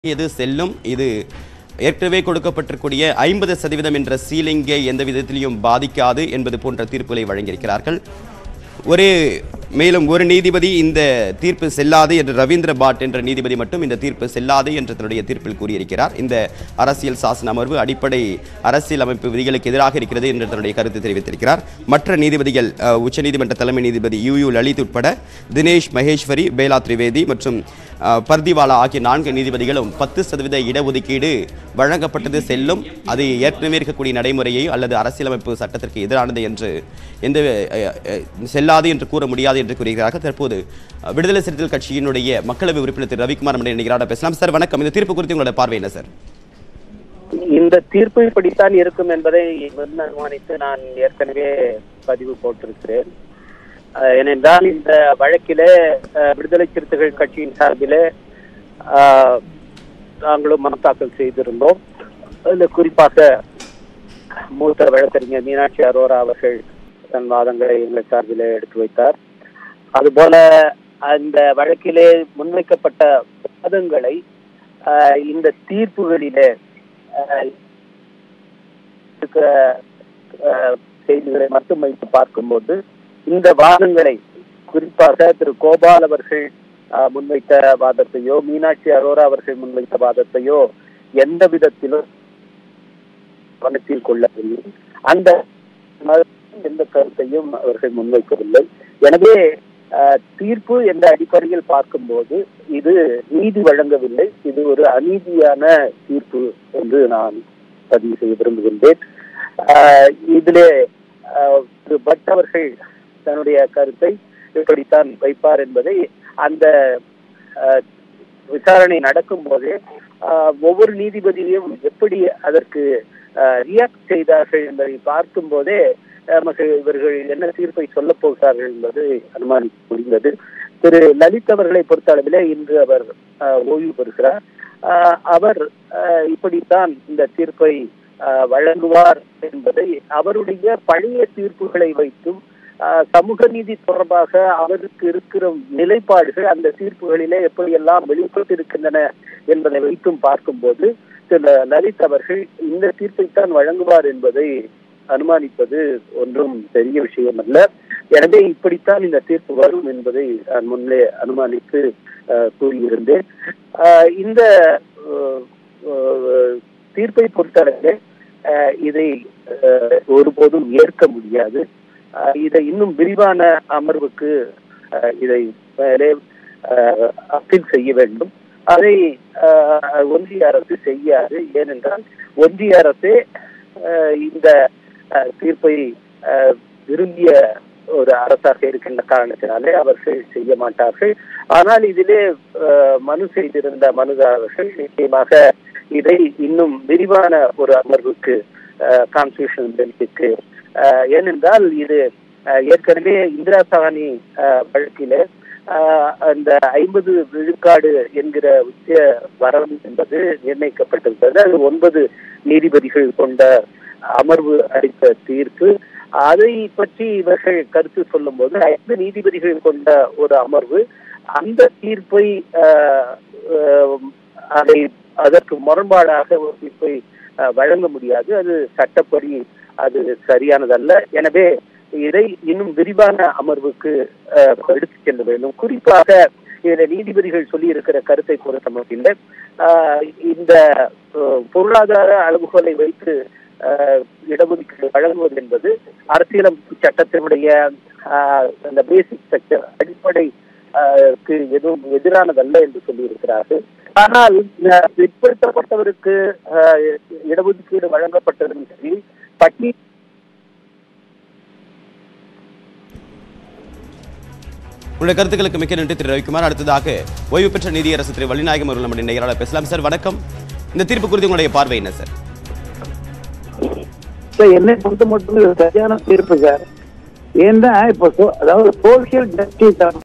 இது செல்லும் இது ஏற்கனவே கொடுக்கப்பட்டிருக்கூடிய ஐம்பது சதவீதம் என்ற சீலிங்கை எந்த விதத்திலையும் பாதிக்காது என்பது போன்ற தீர்ப்புகளை வழங்கியிருக்கிறார்கள் ஒரு மேலும் ஒரு நீதிபதி இந்த தீர்ப்பு செல்லாது என்று ரவீந்திர பாட் என்ற நீதிபதி மட்டும் இந்த தீர்ப்பு செல்லாது என்று தன்னுடைய தீர்ப்பில் கூறியிருக்கிறார் இந்த அரசியல் சாசன அமர்வு அடிப்படை அரசியல் அமைப்பு விதிகளுக்கு எதிராக இருக்கிறது என்று தன்னுடைய கருத்து தெரிவித்திருக்கிறார் மற்ற நீதிபதிகள் அஹ், உச்சநீதிமன்ற தலைமை நீதிபதி யு யு லலித் உட்பட தினேஷ் மகேஸ்வரி பேலா திரிவேதி மற்றும் அஹ், பர்திவாலா ஆகிய நான்கு நீதிபதிகளும் பத்து சதவீத இடஒதுக்கீடு வழங்கப்பட்டது செல்லும் அது ஏற்கனவே இருக்கக்கூடிய நடைமுறையை அல்லது அரசியலமைப்பு சட்டத்திற்கு எதிரானது என்று எந்த அஹ், அஹ், செல்லாது என்று கூற முடியாது என்று கூறுகிறார்கள் தற்போது அஹ், விடுதலை சிறுத்தைகள் கட்சியினுடைய மக்களவை உறுப்பினர் திரு ரவிக்குமார் நம்முடைய நிகழ்ச்சியோட பேசலாம் சார் வணக்கம் இந்த தீர்ப்பு குறித்து உங்களோட பார்வை என்ன சார் இந்த தீர்ப்பு இப்படித்தான் இருக்கும் என்பதை முன் அனுமானித்து நான் ஏற்கனவே பதிவு போட்டிருக்கிறேன் அஹ், ஏனென்றால் இந்த வழக்கிலே அஹ், விடுதலை சிறுத்தைகள் கட்சியின் சார்பிலே அஹ், நாங்களும் மனு தாக்கல் செய்திருந்தோம் அதில் குறிப்பாக மூத்த வழக்கறிஞர் மீனாட்சி அரோரா அவர்கள் தன் வாதங்களை எங்கள் சார்பிலே எடுத்து வைத்தார் அதுபோல அந்த வழக்கிலே முன்வைக்கப்பட்ட வாதங்களை அஹ், இந்த தீர்ப்புகளிலே அஹ், இருக்க அஹ், செய்திகளை மட்டும் வைத்து பார்க்கும்போது இந்த வாதங்களை குறிப்பாக திரு கோபால் அவர்கள் அஹ், முன்வைத்த வாதத்தையோ மீனாட்சி அரோரா அவர்கள் முன்வைத்த வாதத்தையோ எந்த விதத்திலும் கவனத்தில் கொள்ளவில்லை அந்த எந்த கருத்தையும் அவர்கள் முன்வைக்கவில்லை எனவே அஹ், தீர்ப்பு என்ற அடிப்படையில் பார்க்கும்போது இது நீதி வழங்கவில்லை இது ஒரு அநீதியான தீர்ப்பு என்று நான் பதிவு செய்ய விரும்புகின்றேன் ஆஹ் இதிலே ஆஹ் திரு பட் அவர்கள் தன்னுடைய கருத்தை இப்படித்தான் வைப்பார் என்பதை அந்த ஆஹ், விசாரணை நடக்கும் போதே ஆஹ், ஒவ்வொரு நீதிபதியும் எப்படி அதற்கு ரியாக்ட் செய்தார்கள் என்பதை பார்க்கும் போதே நமக்கு இவர்கள் என்ன தீர்ப்பை சொல்லப் போகிறார்கள் என்பது அனுமானிக்க முடிந்தது திரு லலித் அவர்களை பொறுத்தளவிலே இன்று அவர் ஆஹ், ஓய்வு பெறுகிறார் ஆஹ், அவர் ஆஹ், இப்படித்தான் இந்த தீர்ப்பை ஆஹ், வழங்குவார் என்பதை அவருடைய பழைய தீர்ப்புகளை வைத்தும் ஆஹ், சமூக நீதி தொடர்பாக அவருக்கு இருக்கிற நிலைப்பாடுகள் அந்த தீர்ப்புகளிலே எப்படியெல்லாம் வெளிப்பட்டிருக்கின்றன என்பதை வைத்தும் பார்க்கும்போது திரு லலித் அவர்கள் இந்த தீர்ப்பைத்தான் வழங்குவார் என்பதை அனுமானிப்பது ஒன்றும் பெரிய விஷயம் அல்ல எனவே இப்படித்தான் இந்த தீர்ப்பு வரும் என்பதை நான் முன்னே அனுமானித்து ஆஹ், கூறியிருந்தேன் ஆஹ், இந்த ஆஹ், ஆஹ், தீர்ப்பை பொறுத்தளவிலே ஆஹ், இதை ஆஹ், ஒருபோதும் ஏற்க முடியாது ஆஹ், இதை இன்னும் விரிவான அமர்வுக்கு ஆஹ், இதை மேலே ஆஹ், அப்பீல் செய்ய வேண்டும் அதை ஆஹ், ஒன்றிய அரசு செய்யாது ஏனென்றால் ஒன்றிய அரசே ஆஹ், இந்த ஆஹ், தீர்ப்பை ஆஹ், விரும்பிய ஒரு அரசாக இருக்கின்ற காரணத்தினாலே அவர்கள் செய்ய மாட்டார்கள் ஆனால் இதிலே ஆஹ், மனு செய்திருந்த மனுதாரர்கள் நிச்சயமாக இதை இன்னும் விரிவான ஒரு அமர்வுக்கு கான்ஸ்டியூஷன் பெஞ்சுக்கு ஏனென்றால் இது ஆஹ், ஏற்கனவே இந்திரா சாஹானி ஆஹ், வழக்கிலே ஆஹ், அந்த ஐம்பது விழுக்காடு என்கிற உச்ச வரம்பு என்பது நிர்ணயிக்கப்பட்டிருக்கிறது அது ஒன்பது நீதிபதிகள் கொண்ட அமர்வு அளித்த தீர்ப்பு அதை பற்றி இவர்கள் கருத்து சொல்லும் போது ஐந்து நீதிபதிகள் கொண்ட ஒரு அமர்வு அந்த தீர்ப்பை ஆஹ், ஆஹ், அதை அதற்கு முரண்பாடாக ஒரு தீர்ப்பை ஆஹ், வழங்க முடியாது அது சட்டப்படி அது சரியானதல்ல எனவே இதை இன்னும் விரிவான அமர்வுக்கு ஆஹ், எடுத்துச் செல்ல வேண்டும் குறிப்பாக இதுல நீதிபதிகள் சொல்லி இருக்கிற கருத்தை பொறுத்த மட்டில் ஆஹ், இந்த ஆஹ், பொருளாதார அளவுகோலை வைத்து ஆஹ், இடஒதுக்கீடு வழங்குவது என்பது அரசியலமைப்பு சட்டத்தினுடைய ஆஹ், அந்த பேசிக் ஸ்ட்ரக்சர் அடிப்படை ஆஹ், க்கு எதுவும் எதிரானதல்ல என்று சொல்லி இருக்கிறார்கள் ஆனால் ஆஹ், பிற்படுத்தப்பட்டவருக்கு ஆஹ், இடஒதுக்கீடு வழங்கப்பட்டதும் சரி பட்டி உங்களுடைய கருத்துக்களுக்கு மிக்க நன்றி திரு ரவிக்குமார் அடுத்ததாக ஓய்வு பெற்ற நீதியரசு திரு வள்ளிநாயகம் அவர்கள் நம்முடைய நிகழ்ச்சியோட பேசலாம் சார் வணக்கம் இந்த தீர்ப்பு குறித்து உங்களுடைய பார்வை என்ன சார் சார் என்னை பொறுத்த மட்டும் இது சரியான தீர்ப்பு சார் ஏன்னா இப்போ so- அதாவது சோசியல் ஜஸ்டிஸ்